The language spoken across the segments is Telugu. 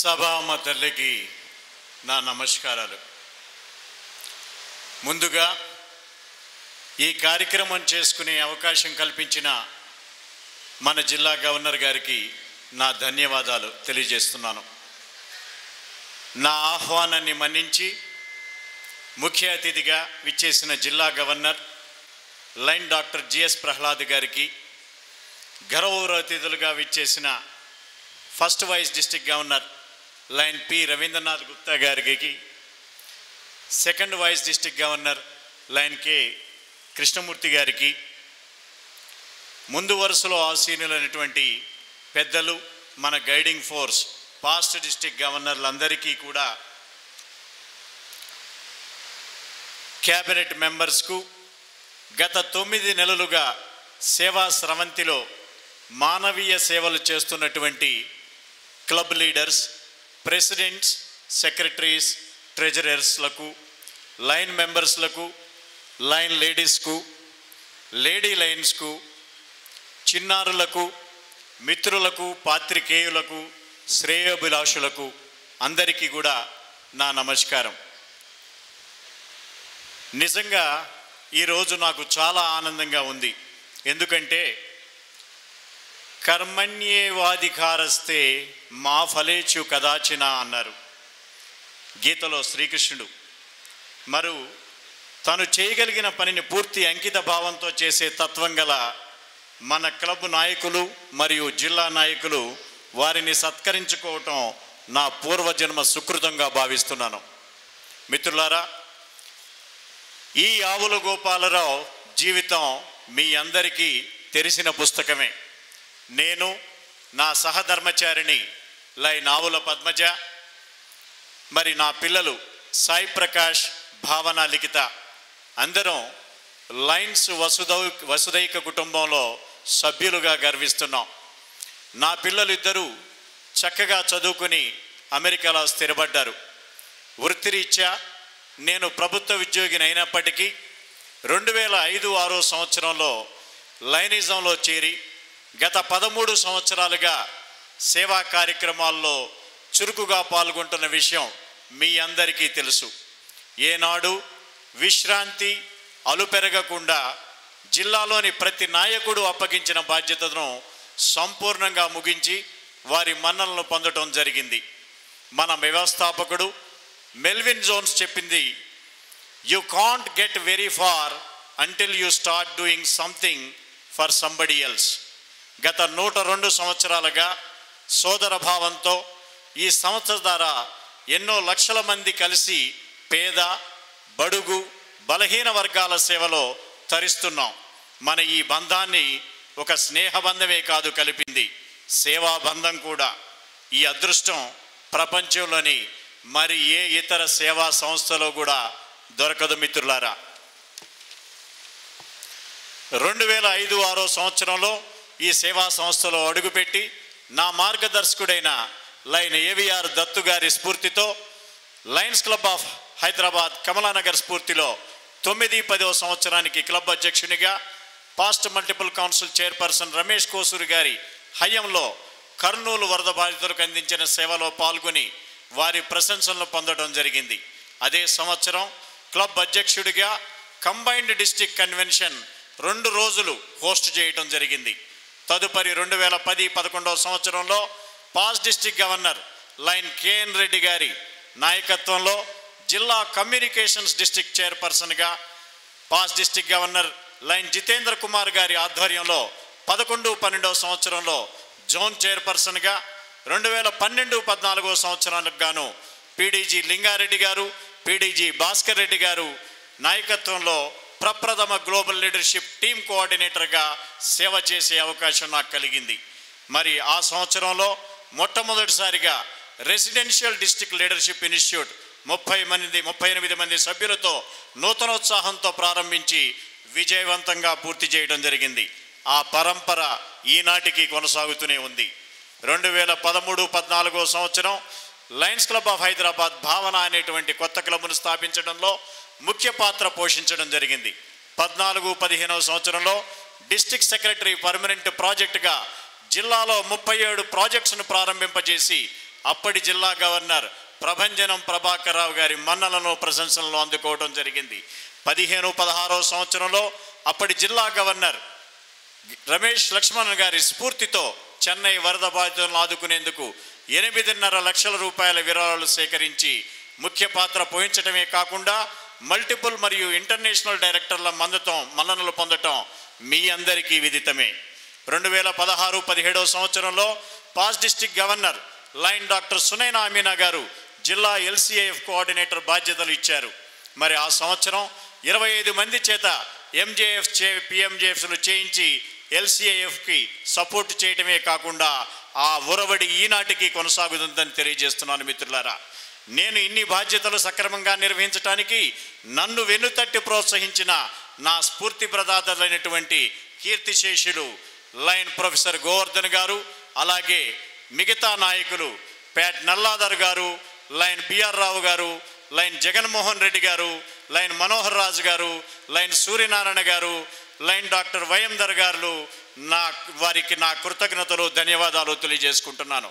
సభామ తల్లికి నా నమస్కారాలు ముందుగా ఈ కార్యక్రమం చేసుకునే అవకాశం కల్పించిన మన జిల్లా గవర్నర్ గారికి నా ధన్యవాదాలు తెలియజేస్తున్నాను నా ఆహ్వానాన్ని మన్నించి ముఖ్య అతిథిగా విచ్చేసిన జిల్లా governor lion doctor G S Prahlad గారికి గౌరవ అతిథులుగా విచ్చేసిన first vice district governor lion P Ravindranath Gupta గారికి second vice district governor lion K Krishnamurthy గారికి ముందు వరుసలో ఆసీనులైనటువంటి పెద్దలు మన గైడింగ్ ఫోర్స్ పాస్ట్ డిస్టిక్ గవర్నర్లందరికీ కూడా క్యాబినెట్ మెంబర్స్కు గత తొమ్మిది నెలలుగా సేవా స్రవంతిలో మానవీయ సేవలు చేస్తున్నటువంటి క్లబ్ లీడర్స్ ప్రెసిడెంట్స్ సెక్రటరీస్ ట్రెజరర్స్లకు లైన్ మెంబర్స్లకు లైన్ లేడీస్కు లేడీ లైన్స్కు చిన్నారులకు మిత్రులకు పాత్రికేయులకు శ్రేయోభిలాషులకు అందరికీ కూడా నా నమస్కారం నిజంగా ఈరోజు నాకు చాలా ఆనందంగా ఉంది ఎందుకంటే కర్మణ్యేవాధికారస్తే మా ఫలేచు కదాచిన అన్నారు గీతలో శ్రీకృష్ణుడు మరు తను చేయగలిగిన పనిని పూర్తి అంకిత భావంతో చేసే తత్వం గల మన క్లబ్ నాయకులు మరియు జిల్లా నాయకులు వారిని సత్కరించుకోవటం నా పూర్వజన్మ సుకృతంగా భావిస్తున్నాను మిత్రులారా ఈ ఆవుల గోపాలరావు జీవితం మీ అందరికీ తెలిసిన పుస్తకమే నేను నా సహధర్మచారిణి లైన్ ఆవుల పద్మజ మరి నా పిల్లలు సాయి ప్రకాష్ భావన లిఖిత అందరం లైన్స్ వసుదౌ వసుదైక కుటుంబంలో సభ్యులుగా గర్విస్తున్నాం నా పిల్లలు ఇద్దరూ చక్కగా చదువుకుని అమెరికాలో స్థిరపడ్డారు వృత్తిరీత్యా నేను ప్రభుత్వ ఉద్యోగిని అయినప్పటికీ రెండు వేల ఐదు ఆరో సంవత్సరంలో లైనిజంలో చేరి గత పదమూడు సంవత్సరాలుగా సేవా కార్యక్రమాల్లో చురుకుగా పాల్గొంటున్న విషయం మీ అందరికీ తెలుసు ఏనాడు విశ్రాంతి అలుపెరగకుండా జిల్లాలోని ప్రతి నాయకుడు అప్పగించిన బాధ్యతను సంపూర్ణంగా ముగించి వారి మన్నలను పొందడం జరిగింది మన వ్యవస్థాపకుడు మెల్విన్ జోన్స్ చెప్పింది you can't get very far until you start doing something for somebody else గత నూట రెండు సంవత్సరాలుగా సోదర భావంతో ఈ సంస్థ ద్వారా ఎన్నో లక్షల మంది కలిసి పేద బడుగు బలహీన వర్గాల సేవలో తరిస్తున్నాం మన ఈ బంధాన్ని ఒక స్నేహబంధమే కాదు కలిపింది సేవా బంధం కూడా ఈ అదృష్టం ప్రపంచంలోని మరి ఏ ఇతర సేవా సంస్థలో కూడా దొరకదు మిత్రులారా రెండు వేల ఐదు ఆరో సంవత్సరంలో ఈ సేవా సంస్థలో అడుగుపెట్టి నా మార్గదర్శకుడైన లైన్ ఏవిఆర్ దత్తు గారి స్ఫూర్తితో lions club of Hyderabad Kamalanagar స్ఫూర్తిలో తొమ్మిది పదవ సంవత్సరానికి క్లబ్ అధ్యక్షునిగా past multiple council chairperson Ramesh Kosuri గారి హయంలో కర్నూలు వరద బాధితులకు అందించిన సేవలో పాల్గొని వారి ప్రశంసలను పొందడం జరిగింది అదే సంవత్సరం క్లబ్ అధ్యక్షుడిగా కంబైన్డ్ డిస్టిక్ కన్వెన్షన్ రెండు రోజులు హోస్ట్ చేయడం జరిగింది తదుపరి రెండు వేల పది పదకొండవ సంవత్సరంలో past district governor lion K N Reddy గారి నాయకత్వంలో జిల్లా కమ్యూనికేషన్స్ డిస్టిక్ చైర్పర్సన్గా past district governor lion Jitendra Kumar గారి ఆధ్వర్యంలో పదకొండు పన్నెండవ సంవత్సరంలో జోన్ చైర్పర్సన్గా రెండు వేల పన్నెండు పద్నాలుగో సంవత్సరాలకు గాను పీడీజీ లింగారెడ్డి గారు పీడీజీ భాస్కర్ రెడ్డి గారు నాయకత్వంలో ప్రప్రథమ గ్లోబల్ లీడర్షిప్ టీమ్ కోఆర్డినేటర్గా సేవ చేసే అవకాశం నాకు కలిగింది మరి ఆ సంవత్సరంలో మొట్టమొదటిసారిగా రెసిడెన్షియల్ డిస్ట్రిక్ట్ లీడర్షిప్ ఇన్స్టిట్యూట్ ముప్పై మంది ముప్పై ఎనిమిది మంది సభ్యులతో నూతనోత్సాహంతో ప్రారంభించి విజయవంతంగా పూర్తి చేయడం జరిగింది ఆ పరంపర ఈనాటికి కొనసాగుతూనే ఉంది రెండు వేల పదమూడు పద్నాలుగో సంవత్సరం లయన్స్ క్లబ్ ఆఫ్ హైదరాబాద్ భావన అనేటువంటి కొత్త క్లబ్ను స్థాపించడంలో ముఖ్య పాత్ర పోషించడం జరిగింది పద్నాలుగు పదిహేనవ సంవత్సరంలో డిస్టిక్ సెక్రటరీ పర్మనెంట్ ప్రాజెక్టుగా జిల్లాలో ముప్పై ఏడు ప్రాజెక్ట్స్ను ప్రారంభింపజేసి అప్పటి జిల్లా గవర్నర్ ప్రభంజనం ప్రభాకర్ రావు గారి మన్నలను ప్రశంసలను అందుకోవడం జరిగింది పదిహేను పదహారో సంవత్సరంలో అప్పటి జిల్లా గవర్నర్ రమేష్ లక్ష్మణ్ గారి స్ఫూర్తితో చెన్నై వరద బాధితులను ఆదుకునేందుకు ఎనిమిదిన్నర లక్షల రూపాయల విరాళాలు సేకరించి ముఖ్య పాత్ర పోయించడమే కాకుండా మల్టిపుల్ మరియు ఇంటర్నేషనల్ డైరెక్టర్ల మందతం మన్ననలు పొందటం మీ అందరికీ విదితమే రెండు వేల పదహారు పదిహేడవ సంవత్సరంలో past district governor lion doctor Sunaina Amina గారు జిల్లా ఎల్సీఐఎఫ్ కోఆర్డినేటర్ బాధ్యతలు ఇచ్చారు మరి ఆ సంవత్సరం ఇరవై ఐదు మంది చేత ఎంజేఎఫ్ చే పిఎంజేఎఫ్లు చేయించి ఎల్సీఐఎఫ్కి సపోర్ట్ చేయడమే కాకుండా ఆ ఉరవడి ఈనాటికి కొనసాగుతుందని తెలియజేస్తున్నాను మిత్రులారా నేను ఇన్ని బాధ్యతలు సక్రమంగా నిర్వహించడానికి నన్ను వెన్నుతట్టి ప్రోత్సహించిన నా స్ఫూర్తి ప్రదాతలైనటువంటి కీర్తిశేషులు లైన్ ప్రొఫెసర్ గోవర్ధన్ గారు అలాగే మిగతా నాయకులు పేట్ నల్లాదర్ గారు లైన్ బిఆర్ రావు గారు లైన్ జగన్మోహన్ రెడ్డి గారు లైన్ మనోహర్ రాజు గారు లైన్ సూర్యనారాయణ గారు లైన్ డాక్టర్ వైఎందర్ గారు నా వారికి నా కృతజ్ఞతలు ధన్యవాదాలు తెలియజేసుకుంటున్నాను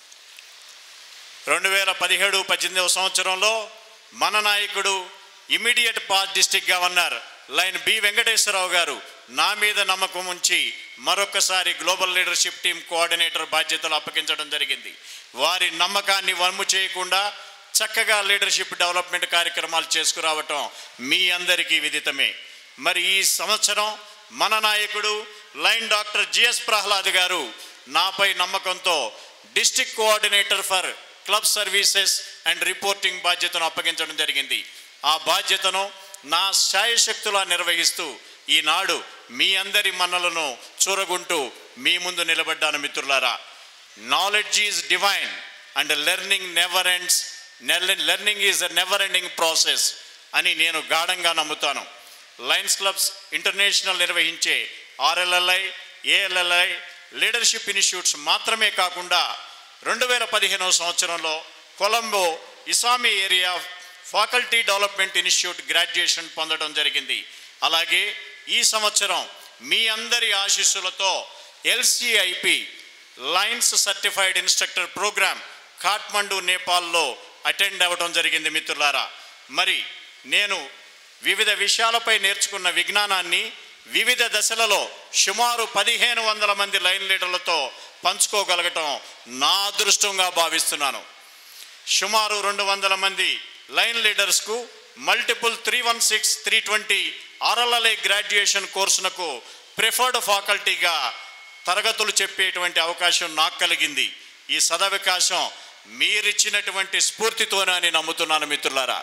రెండు వేల పదిహేడు పద్దెనిమిదవ సంవత్సరంలో మన నాయకుడు immediate past district governor lion B Venkateswara Rao గారు నా మీద నమ్మకం ఉంచి మరొకసారి గ్లోబల్ లీడర్షిప్ టీం కోఆర్డినేటర్ బాధ్యతలు అప్పగించడం జరిగింది వారి నమ్మకాన్ని వమ్ము చేయకుండా చక్కగా లీడర్షిప్ డెవలప్మెంట్ కార్యక్రమాలు చేసుకురావటం మీ అందరికీ విదితమే మరి ఈ సంవత్సరం మన నాయకుడు లైన్ డాక్టర్ జిఎస్ ప్రహ్లాద్ గారు నాపై నమ్మకంతో district coordinator for club services and reporting బాధ్యతను అప్పగించడం జరిగింది ఆ బాధ్యతను నా శాయశక్తులా నిర్వహిస్తూ ఈనాడు మీ అందరి మన్నలను చూరగుంటూ మీ ముందు నిలబడ్డాను మిత్రులారా knowledge is divine and learning never ends learning is a never ending process అని నేను గాఢంగా నమ్ముతాను లయన్స్ క్లబ్స్ ఇంటర్నేషనల్ నిర్వహించే ఆర్ఎల్ఎల్ఐ ఏఎల్ఎల్ఐ లీడర్షిప్ ఇన్స్టిట్యూట్స్ మాత్రమే కాకుండా రెండు వేల పదిహేనవ సంవత్సరంలో Colombo ISAME area faculty development institute graduation పొందడం జరిగింది అలాగే ఈ సంవత్సరం మీ అందరి ఆశీస్సులతో LCIP lions certified instructor program Kathmandu నేపాల్లో అటెండ్ అవ్వడం జరిగింది మిత్రులారా మరి నేను వివిధ విషయాలపై నేర్చుకున్న విజ్ఞానాన్ని వివిధ దశలలో సుమారు పదిహేను వందల మంది లైన్ లీడర్లతో పంచుకోగలగటం నా అదృష్టంగా భావిస్తున్నాను సుమారు రెండు వందల మంది లైన్ లీడర్స్కు multiple three one six three twenty RLLA graduation కోర్సునకు ప్రిఫర్డ్ ఫ్యాకల్టీగా తరగతులు చెప్పేటువంటి అవకాశం నాకు కలిగింది ఈ సదవకాశం మీరిచ్చినటువంటి స్ఫూర్తితోనే అని నమ్ముతున్నాను మిత్రులారా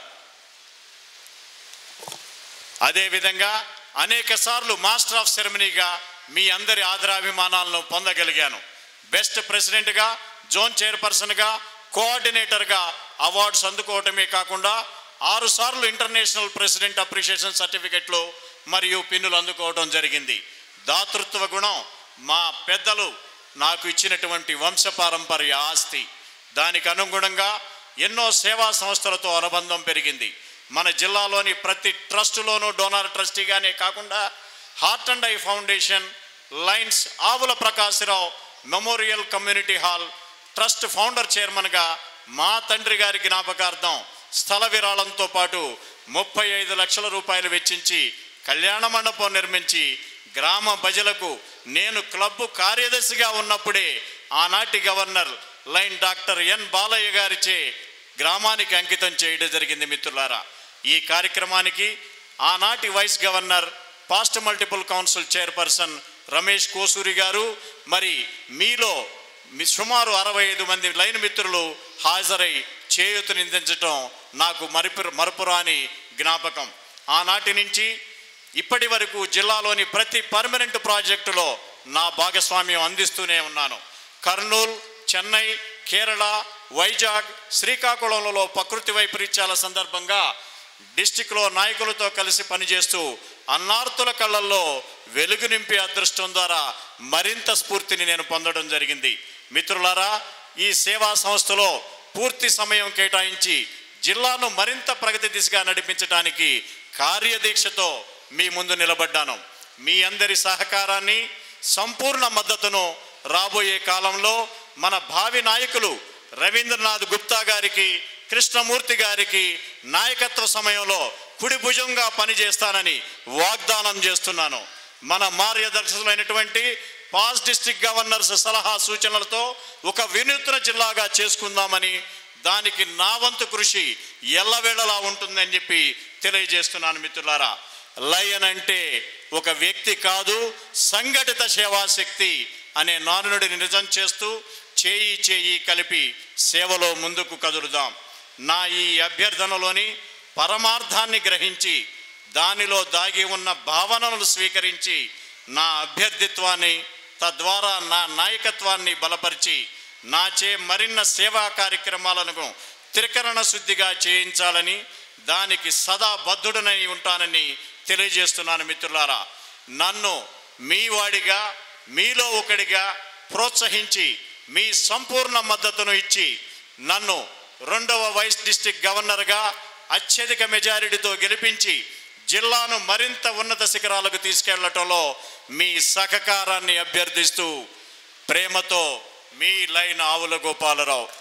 అదేవిధంగా అనేక సార్లు మాస్టర్ ఆఫ్ సెరమనీగా మీ అందరి ఆదరాభిమానాలను పొందగలిగాను బెస్ట్ ప్రెసిడెంట్గా జోన్ చైర్పర్సన్గా కోఆర్డినేటర్గా అవార్డ్స్ అందుకోవటమే కాకుండా ఆరు సార్లు ఇంటర్నేషనల్ ప్రెసిడెంట్ అప్రిషియేషన్ సర్టిఫికెట్లు మరియు పిన్నులు అందుకోవడం జరిగింది దాతృత్వ గుణం మా పెద్దలు నాకు ఇచ్చినటువంటి వంశపారంపర్య ఆస్తి దానికి అనుగుణంగా ఎన్నో సేవా సంస్థలతో అనుబంధం పెరిగింది మన జిల్లాలోని ప్రతి ట్రస్టులోనూ డోనార్ ట్రస్టీగానే కాకుండా heart and eye foundation lions Avula Prakasa Rao memorial community hall trust founder చైర్మన్గా మా తండ్రి గారి జ్ఞాపకార్థం స్థల విరాళంతో పాటు ముప్పై ఐదు లక్షల రూపాయలు వెచ్చించి కళ్యాణ మండపం నిర్మించి గ్రామ ప్రజలకు నేను క్లబ్ కార్యదర్శిగా ఉన్నప్పుడే ఆనాటి governor lion doctor N Balayya గారిచే గ్రామానికి అంకితం చేయడం జరిగింది మిత్రులారా ఈ కార్యక్రమానికి ఆనాటి vice governor past multiple council chairperson Ramesh Kosuri గారు మరి మీలో మీ సుమారు అరవై ఐదు మంది లైన్ మిత్రులు హాజరై చేయూతనిందించటం నాకు మరిపు మరపురాని జ్ఞాపకం ఆనాటి నుంచి ఇప్పటి వరకు జిల్లాలోని ప్రతి పర్మనెంట్ ప్రాజెక్టులో నా భాగస్వామ్యం అందిస్తూనే ఉన్నాను కర్నూలు చెన్నై కేరళ వైజాగ్ శ్రీకాకుళంలో ప్రకృతి వైపరీత్యాల సందర్భంగా డిస్టిక్లో నాయకులతో కలిసి పనిచేస్తూ అన్నార్తుల కళ్ళల్లో వెలుగు నింపే అదృష్టం ద్వారా మరింత స్ఫూర్తిని నేను పొందడం జరిగింది మిత్రులారా ఈ సేవా సంస్థలో పూర్తి సమయం కేటాయించి జిల్లాను మరింత ప్రగతి దిశగా నడిపించడానికి కార్యదీక్షతో మీ ముందు నిలబడ్డాను మీ అందరి సహకారాన్ని సంపూర్ణ మద్దతును రాబోయే కాలంలో మన భావి నాయకులు రవీంద్రనాథ్ గుప్తా గారికి కృష్ణమూర్తి గారికి నాయకత్వ సమయంలో కుడి భుజంగా పనిచేస్తానని వాగ్దానం చేస్తున్నాను మన మార్గదర్శకులైనటువంటి పాస్ డిస్టిక్ గవర్నర్స్ సలహా సూచనలతో ఒక వినూత్న జిల్లాగా చేసుకుందామని దానికి నా వంతు కృషి ఎల్లవేళలా ఉంటుందని చెప్పి తెలియజేస్తున్నాను మిత్రులారా లయన్ అంటే ఒక వ్యక్తి కాదు సంఘటిత సేవాశక్తి అనే నానుడిని నిజం చేస్తూ చేయి చేయి కలిపి సేవలో ముందుకు కదులుదాం నా ఈ అభ్యర్థనలోని పరమార్థాన్ని గ్రహించి దానిలో దాగి ఉన్న భావనలను స్వీకరించి నా అభ్యర్థిత్వాన్ని తద్వారా నా నాయకత్వాన్ని బలపరిచి నాచే మరిన్న సేవా కార్యక్రమాలను త్రికరణ శుద్ధిగా చేయించాలని దానికి సదా బద్ధుడనై ఉంటానని తెలియజేస్తున్నాను మిత్రులారా నన్ను మీ వాడిగా మీలో ఒకడిగా ప్రోత్సహించి మీ సంపూర్ణ మద్దతును ఇచ్చి నన్ను రెండవ వైస్ డిస్టిక్ గవర్నర్గా అత్యధిక మెజారిటీతో గెలిపించి జిల్లాను మరింత ఉన్నత శిఖరాలకు తీసుకెళ్లటంలో మీ సహకారాన్ని అభ్యర్థిస్తూ ప్రేమతో మీ లైన్ ఆవుల గోపాలరావు